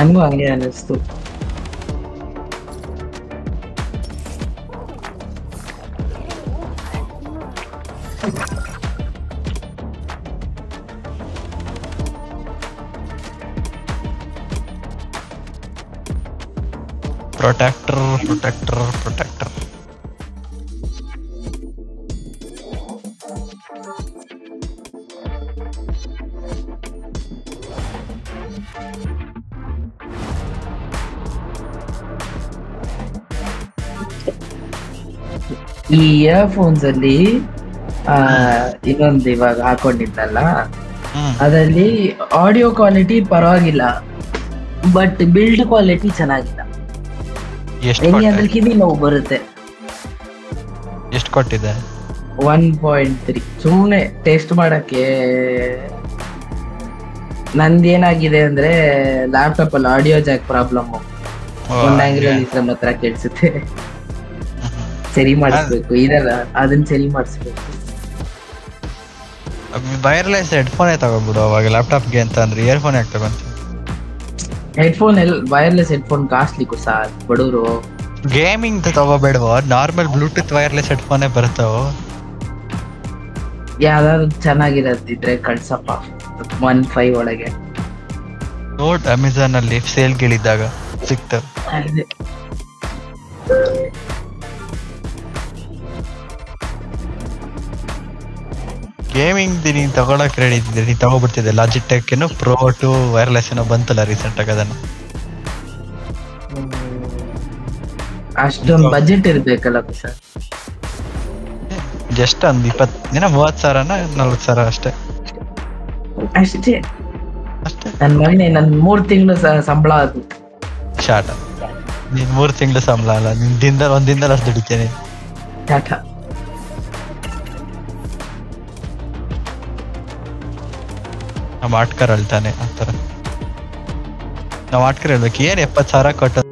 ನನ್ಗೂ ಹಂಗೆ ಅನಿಸ್ತು ಪ್ರೊಟೆಕ್ಟರ್ ಪ್ರೊಟೆಕ್ಟರ್ ಪ್ರೊಟೆಕ್ಟರ್ ಈ ಇಯರ್ಫೋನ್ಸ್ ಅಲ್ಲಿ ಆ ಇನ್ನೊಂದು ಇವಾಗ ಹಾಕೊಂಡಿದ್ದಲ್ಲ ಹ್ಮ್ ಅದರಲ್ಲಿ ಆಡಿಯೋ ಕ್ವಾಲಿಟಿ ಪರವಾಗಿಲ್ಲ ಬಟ್ ಬಿಲ್ಡ್ ಕ್ವಾಲಿಟಿ ಚೆನ್ನಾಗಿಲ್ಲ ಎಷ್ಟು ಹೆಂಗೆ ಕೊಟ್ಟೆ ಅಂದ್ರೆ ಕಿವಿ ನೋವು ಬರುತ್ತೆ ಎಷ್ಟು ಕೊಟ್ಟಿದೆ ಒನ್ ಪಾಯಿಂಟ್ ತ್ರೀ ಸುಮ್ಮನೆ ಟೆಸ್ಟ್ ಮಾಡಕ್ಕೆ ನಂದೇನಾಗಿದೆ ಅಂದ್ರೆ ಲ್ಯಾಪ್ಟಾಪ್ ಅಲ್ಲಿ ಆಡಿಯೋ ಜಾಕ್ ಪ್ರಾಬ್ಲಮ್ ಓ, ಒಂದ್ ಹಂಗೆ. ಆಂಗಲ್ ಅಲ್ಲಿ ನಮ್ಮ ಹತ್ರ ಕೆಡ್ಸುತ್ತೆ ಹ್ಮ್, ಹ್ಮ್. ಸರಿ ಮಾಡಿಸ್ಬೇಕು ಇದಲ್ಲ ಅದನ್ನ ಸರಿ ಮಾಡಿಸ್ಬೇಕು ವೈರ್ಲೆಸ್ ಹೆಡ್ಫೋನೇ ತಗೋಬಿಡು ಅವಾಗ ಲ್ಯಾಪ್ಟಾಪ್ಗೆ ಅಂತ ಅಂದ್ರೆ ಇಯರ್ಫೋನ್ ಯಾಕೆ ತಗೊಂತ ಹೆಡ್ಫೋನ್ ಎಲ್ ವೈರ್ಲೆಸ್ ಹೆಡ್ಫೋನ್ ಕಾಸ್ಟ್ಲಿ ಕುಸ ಬಡವರು ಗೇಮಿಂಗ್ ತಗೋಬೇಡವೋ ನಾರ್ಮಲ್ ಬ್ಲೂಟೂತ್ ವೈರ್ಲೆಸ್ ಹೆಡ್ಫೋನೇ ಬರ್ತಾವ ಯಾವ್ದಾದ್ರು ಚೆನ್ನಾಗಿರೋದಿದ್ರೆ ಕಳ್ಸಪ್ಪ ಒನ್ ಫೈವ್ ಒಳಗೆ ನೋಟ್ ಅಮೆಝಾನ್ ಅಲ್ಲಿ ಸೇಲ್ ಗಿಳಿದ್ದಾಗ ಸಿಗ್ತವೆ ಅದೇ. ಗೇಮಿಂಗ್ ನೀನ್ ತಗೊಳಕ್ ರೆಡಿ ಇದ್ದಿದ್ರೆ ನೀನ್ ತಗೋಬಿಡ್ತಿದ್ದೆ ಲಾಜಿಟೆಕ್ ಏನೋ ಪ್ರೋ ಟು ವೈರ್ಲೆಸ್ ಏನೋ ಬಂತಲ್ಲ ರೀಸೆಂಟ್ ಆಗಿ ಅದನ್ನ ಹ್ಮ್. ಅಷ್ಟೊಂದು ಬಜೆಟ್ ಇರ್ಬೇಕಲ್ಲ ಕುಸ ಜಸ್ಟ್ ಒಂದ್ ಇಪ್ಪತ್ ದಿನ ಮೂವತ್ ಸಾವಿರನ ನಲ್ವತ್ ಸಾವಿರ ಅಷ್ಟೇ ಅಷ್ಟೇ ಅಷ್ಟೇ ನನ್ ಮೊನ್ನೆ ನನ್ ಮೂರ್ ತಿಂಗಳು ಸಂಬಳ ಅದು ಶಾರ್ಟ್ ನೀನ್ ಮೂರ್ ತಿಂಗಳು ಸಂಬಳ ಅಲ್ಲ ನಿನ್ ದಿನದಲ್ಲಿ ಒಂದ್ ದಿನದಲ್ಲಿ ಅಷ್ಟು ದುಡಿತೇನೆ ಟಾಟಾ ನಮ್ಮ ಆಟ್ಕರ್ ಅಳ್ತಾನೆ ಆತರ ನಾವ್ ಆಟ್ಕರ್ ಹೇಳ್ಬೇಕು ಏನ್ ಎಪ್ಪತ್ ಸಾವಿರ ಕೊಟ್ಟ